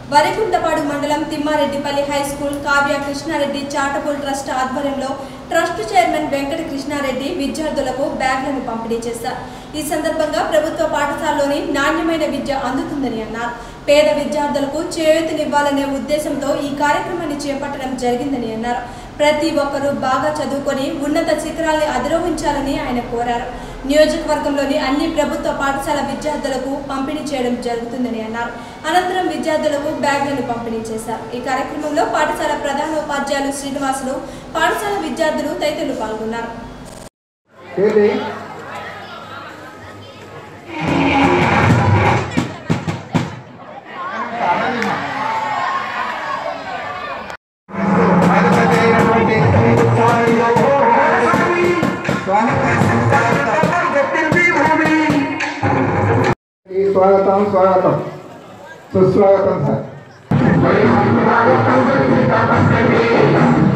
వరికుంటపాడు మండలం Timmareddipalli high school Kavya Krishnareddy charitable trust ఆధ్వర్యంలో trust chairman Venkata Krishnareddy విద్యార్థులకు బ్యాగ్లను పంపిణీ చేశారు ఈ సందర్భంగా ప్రభుత్వ పాఠశాలలోని నాణ్యమైన విద్య అందుతుందని అన్నారు పేద విద్యార్థులకు చేయూతనివ్వాలనే ఉద్దేశంతో ఈ కార్యక్రమాన్ని చేపట్టడం జరిగిందని అన్నారు ప్రతి ఒక్కరూ బాగా చదువుకొని ఉన్నత శిఖరాల్ని అధిరోహించాలని ఆయన కోరారు నియోజకవర్గంలోని అన్ని ప్రభుత్వ పాఠశాల విద్యార్థులకు పంపిణీ చేయడం జరుగుతుందని అన్నారు అనంతరం విద్యార్థులకు బ్యాగ్లను పంపిణీ చేశారు ఈ కార్యక్రమంలో పాఠశాల ప్రధాన ఉపాధ్యాయులు శ్రీనివాసులు పాఠశాల విద్యార్థులు తదితరులు పాల్గొన్నారు ఏంటి స్వాగతం స్వాగతం సుస్వాగతం సార్